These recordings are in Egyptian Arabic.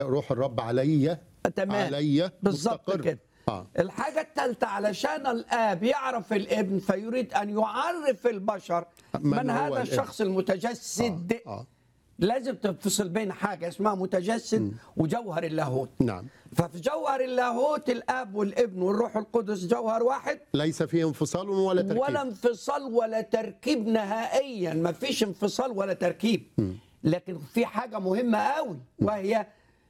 روح الرب علي تمام علي بالظبط مستقر. كده اه الحاجة الثالثة علشان الآب يعرف الابن فيريد أن يعرف البشر من من, هو هذا الابن؟ الشخص المتجسد آه. آه. لازم تفصل بين حاجة اسمها متجسد وجوهر اللاهوت نعم ففي جوهر اللاهوت الآب والابن والروح القدس جوهر واحد ليس فيه انفصال ولا تركيب ولا انفصال ولا تركيب نهائيا ما فيش انفصال ولا تركيب لكن في حاجة مهمة قوي وهي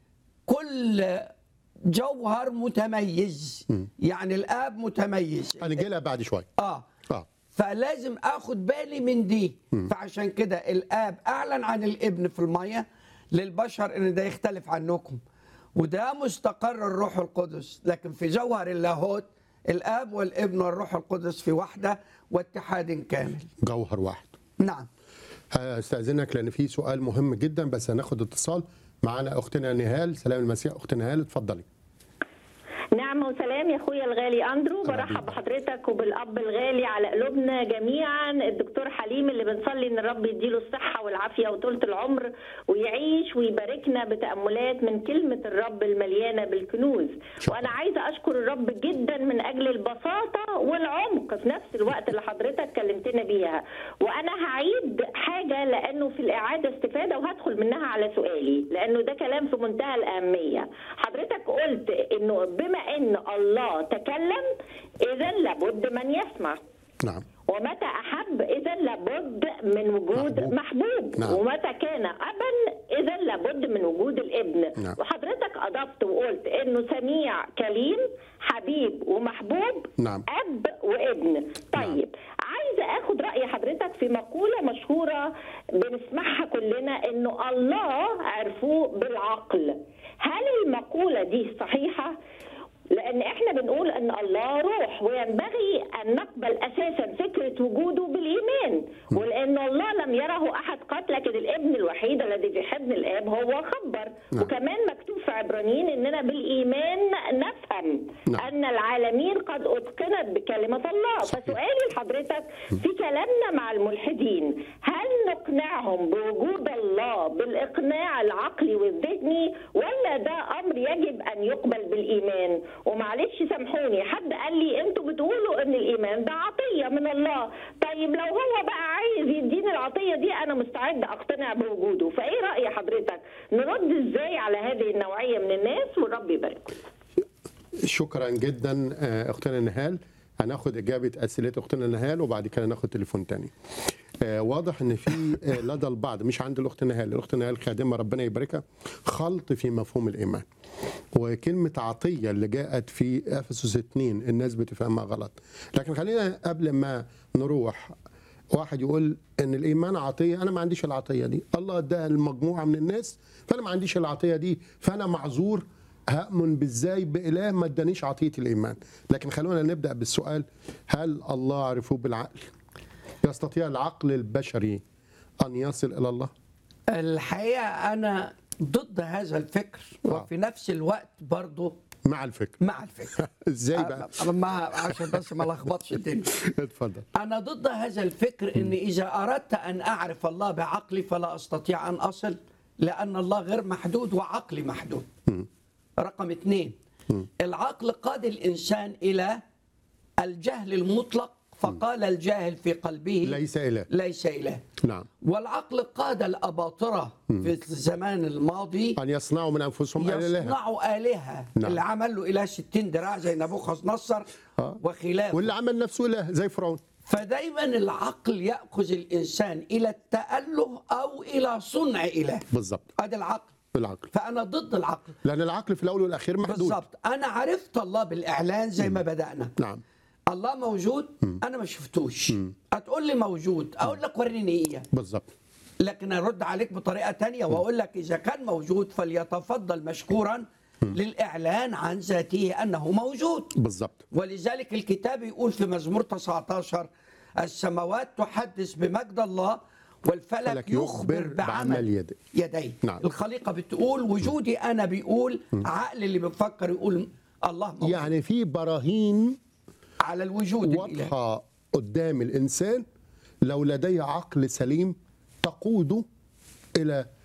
كل جوهر متميز يعني الآب متميز هنجي لها بعد شويه اه اه فلازم اخد بالي من دي فعشان كده الاب اعلن عن الابن في الميه للبشر ان ده يختلف عنكم وده مستقر الروح القدس لكن في جوهر اللاهوت الاب والابن والروح القدس في وحده واتحاد كامل جوهر واحد نعم استاذنك لان في سؤال مهم جدا بس هناخد اتصال معانا اختنا نهال سلام المسيح اختنا نهال اتفضلي نعم وسلام يا اخويا الغالي اندرو برحب بحضرتك وبالاب الغالي على قلوبنا جميعا الدكتور حليم اللي بنصلي ان الرب يديله الصحه والعافيه وطولة العمر ويعيش ويباركنا بتاملات من كلمه الرب المليانه بالكنوز شكرا. وانا عايزه اشكر الرب جدا من اجل البساطه والعمق في نفس الوقت اللي حضرتك كلمتنا بيها وانا هعيد حاجه لانه في الاعاده استفاده وهدخل منها على سؤالي لانه ده كلام في منتهى الاهميه حضرتك قلت انه بما ان الله تكلم اذا لابد من يسمع نعم ومتى احب اذا لابد من وجود محبوب. محبوب, نعم. ومتى كان ابا اذا لابد من وجود الابن نعم. وحضرتك اضفت وقلت انه سميع كليم حبيب ومحبوب نعم. اب وابن طيب عايزه اخد راي حضرتك في مقوله مشهوره بنسمعها كلنا انه الله عرفوه بالعقل هل المقوله دي صحيحه لان احنا بنقول ان الله روح وينبغي ان نقبل اساسا فكره وجوده بالايمان ولان الله لم يره احد قط لكن الابن الوحيد الذي في حضن الاب هو خبر نعم. وكمان مكتوب في عبرانيين اننا بالايمان نفهم نعم. ان العالمين قد اتقنت بكلمه الله صحيح. فسؤالي لحضرتك في كلامنا مع الملحدين هل نقنعهم بوجود الله بالاقناع العقلي والذهني ولا ده امر يجب ان يقبل بالايمان ومعلش سامحوني حد قال لي انتوا بتقولوا ان الايمان ده عطيه من الله طيب لو هو بقى عايز يديني العطيه دي انا مستعد اقتنع بوجوده فايه راي حضرتك نرد ازاي على هذه النوعيه من الناس والرب يبارككم شكرا جدا آه، اختنا نهال هناخد اجابه اسئله اختنا نهال وبعد كده ناخد تليفون تاني آه، واضح ان في آه، لدى البعض مش عند الاخت نهال الاخت نهال خادمه ربنا يباركها خلط في مفهوم الايمان وكلمه عطيه اللي جاءت في افسس 2 الناس بتفهمها غلط لكن خلينا قبل ما نروح واحد يقول ان الايمان عطيه انا ما عنديش العطيه دي الله اداها لمجموعه من الناس فانا ما عنديش العطيه دي فانا معذور هامن بالزاي باله ما ادانيش عطيه الايمان لكن خلونا نبدا بالسؤال هل الله عرفوه بالعقل يستطيع العقل البشري ان يصل الى الله الحقيقه انا ضد هذا الفكر آه. وفي نفس الوقت برضه مع الفكر مع الفكر ازاي بقى أنا ما عشان بس ما لخبطش الدنيا اتفضل أنا ضد هذا الفكر إن إذا أردت أن أعرف الله بعقلي فلا أستطيع أن أصل لأن الله غير محدود وعقلي محدود. رقم اثنين العقل قاد الإنسان إلى الجهل المطلق فقال الجاهل في قلبه ليس اله ليس إله. نعم والعقل قاد الأباطرة في الزمان الماضي ان يصنعوا من انفسهم اله يصنعوا آلهة نعم. اللي عمل له إله 60 دراع زي نبوخذ نصر آه. وخلافه واللي عمل نفسه اله زي فرعون فدايما العقل ياخذ الانسان الى التاله او الى صنع اله بالظبط هذا العقل بالعقل فانا ضد العقل لان العقل في الاول والاخير محدود بالضبط انا عرفت الله بالاعلان زي ما بدانا نعم الله موجود انا ما شفتوش هتقول لي موجود اقول لك وريني ايه بالظبط لكن ارد عليك بطريقه تانية واقول لك اذا كان موجود فليتفضل مشكورا للاعلان عن ذاته انه موجود بالظبط ولذلك الكتاب يقول في مزمور 19 السماوات تحدث بمجد الله والفلك فلك يخبر يخبر بعمل بعمل يديه. يديه نعم. الخليقة بتقول وجودي أنا بيقول عقل اللي بيفكر يقول الله موجود يعني في براهين على الوجود الإلهي واضحه قدام الانسان لو لديه عقل سليم تقوده الى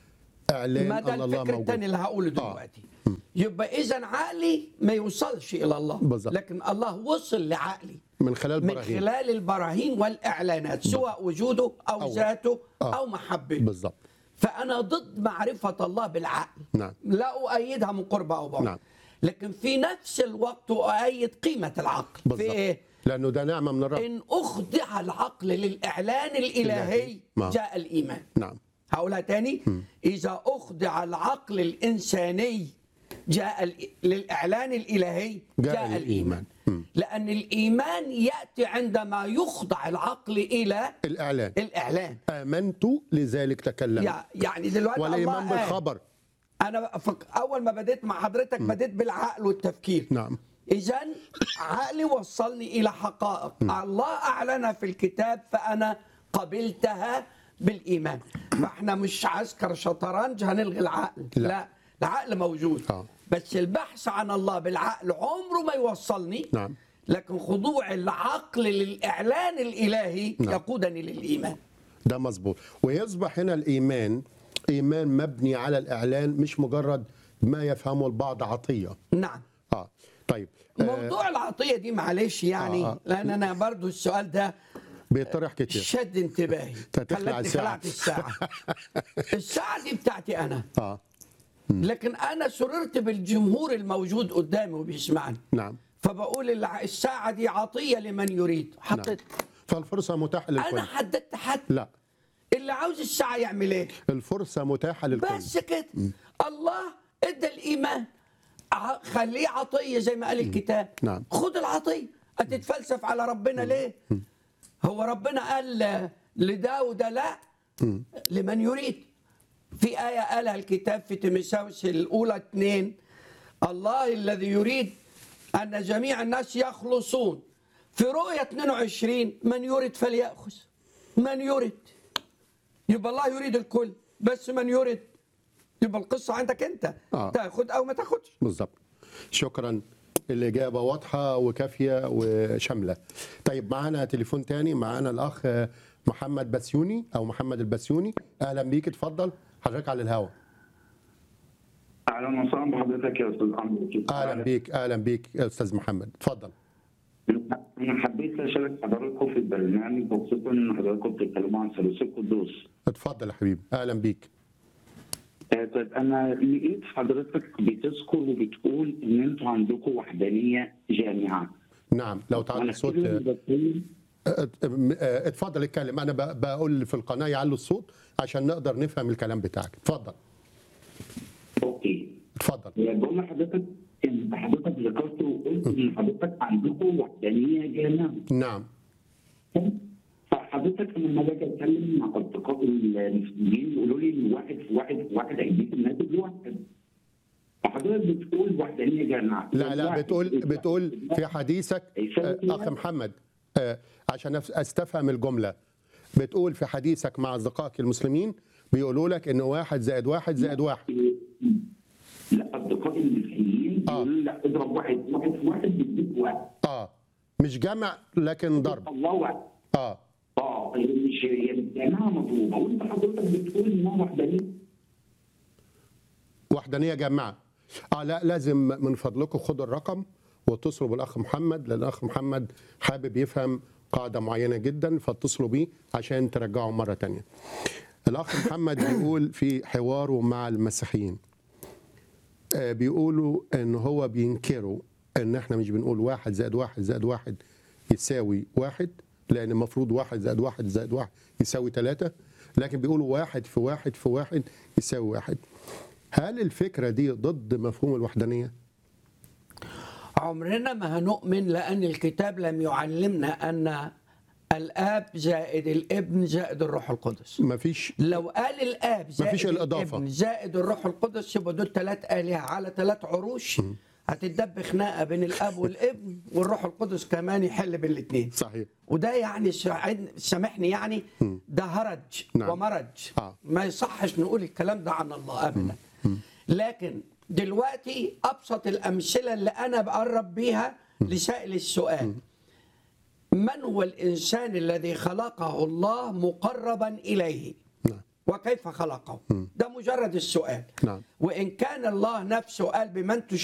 اعلان ما ده ان الله الفكر موجود الثاني اللي هقوله دلوقتي يبقى اذا عقلي ما يوصلش الى الله بالظبط. لكن الله وصل لعقلي من خلال من براهين خلال البراهين والاعلانات سواء وجوده او, أو- ذاته آه. او محبته بالظبط فانا ضد معرفه الله بالعقل نعم. لا اؤيدها من قرب او بعد نعم. لكن في نفس الوقت اؤيد قيمه العقل في بالظبط ايه لانه ده نعمه من الرب ان اخضع العقل للاعلان الالهي نعم. جاء الايمان نعم هقولها تاني إذا أخضع العقل الإنساني جاء ال- للإعلان الإلهي جاء جاء, الإيمان. الإيمان مم. لأن الإيمان يأتي عندما يخضع العقل إلى الاعلان الإعلان امنت لذلك تكلم يع- يعني دلوقتي والايمان الله قال بالخبر أنا فك أول ما بديت مع حضرتك بديت بالعقل والتفكير نعم إذا عقلي وصلني إلى حقائق الله أعلنها في الكتاب فأنا قبلتها بالإيمان فإحنا مش عسكر شطرنج هنلغي العقل لا. لا, لا العقل موجود آه. بس البحث عن الله بالعقل عمره ما يوصلني نعم. لكن خضوع العقل للإعلان الإلهي نعم. يقودني للإيمان ده مظبوط ويصبح هنا الايمان ايمان مبني على الاعلان مش مجرد ما يفهمه البعض عطيه نعم اه طيب آه موضوع العطية دي معلش يعني آه. لأن أنا برضو السؤال ده بيطرح كتير شد انتباهي تخلع خلتني الساعة. خلعت الساعة الساعة دي بتاعتي أنا اه لكن أنا سررت بالجمهور الموجود قدامي وبيسمعني نعم فبقول الع- الساعة دي عطية لمن يريد نعم حطيت فالفرصه متاحه أنا للكل حددت حد لا اللي عاوز الساعة يعمل إيه الفرصه متاحه للكل بس كده الله ادى الإيمان ع- خليه عطية زي ما قال الكتاب نعم. خد العطية هتتفلسف على ربنا ليه هو ربنا قال لداود لا لمن يريد في آية قالها الكتاب في تيموثاوس الأولى اثنين الله الذي يريد أن جميع الناس يخلصون في رؤية 22 من يريد فليأخذ من يريد يبقى الله يريد الكل بس من يريد يبقى القصة عندك أنت آه. تاخد أو ما تاخدش بالظبط شكرا الإجابة واضحة وكافية وشاملة طيب معانا تليفون تاني معانا الأخ محمد بسيوني أو محمد البسيوني أهلا بيك اتفضل حضرتك على الهواء اهلا وسهلا بحضرتك يا استاذ عمرو أهلا بيك أهلا بيك يا أستاذ محمد اتفضل انا حبيت اشارك حضراتكم في البرنامج وخصوصا ان حضراتكم بتتكلموا عن ثالوث القدوس اتفضل يا حبيبي أهلا بيك آه، طيب انا لقيت حضرتك بتذكر وبتقول ان انتوا عندكم وحدانيه جامعه نعم لو تعالى وانا الصوت كده بقول اه، اه، اتفضل اتكلم أنا ب- بقول في القناة يعلوا الصوت عشان نقدر نفهم الكلام بتاعك اتفضل اوكي اتفضل بقول لحضرتك ان حضرتك ذكرت وقلت ان حضرتك عندكم وحدانيه جامعه نعم فحضرتك لما باجي اتكلم مع اصدقائي المسلمين يقولوا لي ان واحد في واحد في واحد هيديك الناتج واحد فحضرتك بتقول وحدانيه جامعه لا لا واحد بتقول في واحد بتقول في واحد. في حديثك يساوي آه، كده؟ اخ محمد آه، عشان أف- استفهم الجمله بتقول في حديثك مع اصدقائك المسلمين بيقولوا لك ان واحد زائد واحد زائد واحد لا اصدقائي المسيحيين آه. بيقولوا لا اضرب واحد واحد في واحد بيديك واحد اه مش جمع لكن ضرب الله واحد اه اه مش يعني الجامعه مطلوبه وانت حضرتك بتقول انها وحدانيه وحدانيه جماعه اه لا لازم من فضلكم خدوا الرقم واتصلوا بالاخ محمد لان الاخ محمد حابب يفهم قاعده معينه جدا فاتصلوا بيه عشان ترجعوا مره تانية الاخ محمد بيقول في حواره مع المسيحيين آه، بيقولوا ان هو بينكروا ان احنا مش بنقول واحد زائد واحد زائد واحد يساوي واحد لان المفروض واحد زائد واحد زائد واحد يساوي ثلاثة لكن بيقولوا واحد في واحد في واحد يساوي واحد هل الفكرة دي ضد مفهوم الوحدانية؟ عمرنا ما هنؤمن لأن الكتاب لم يعلمنا أن الآب زائد الابن زائد الروح القدس مفيش لو قال الآب زائد مفيش الإضافة. الابن زائد الروح القدس يبقى دول ثلاث آلهة على ثلاث عروش هتدب خناقة بين الآب والابن والروح القدس كمان يحل بين الاثنين صحيح وده يعني ساعد- سامحني يعني ده هرج نعم. ومرج آه. ما يصحش نقول الكلام ده عن الله ابدا لكن دلوقتي ابسط الامثله اللي انا بقرب بيها لسائل السؤال من هو الانسان الذي خلقه الله مقربا اليه نعم وكيف خلقه ده مجرد السؤال نعم. وإن كان الله نفسه قال بمن تشبه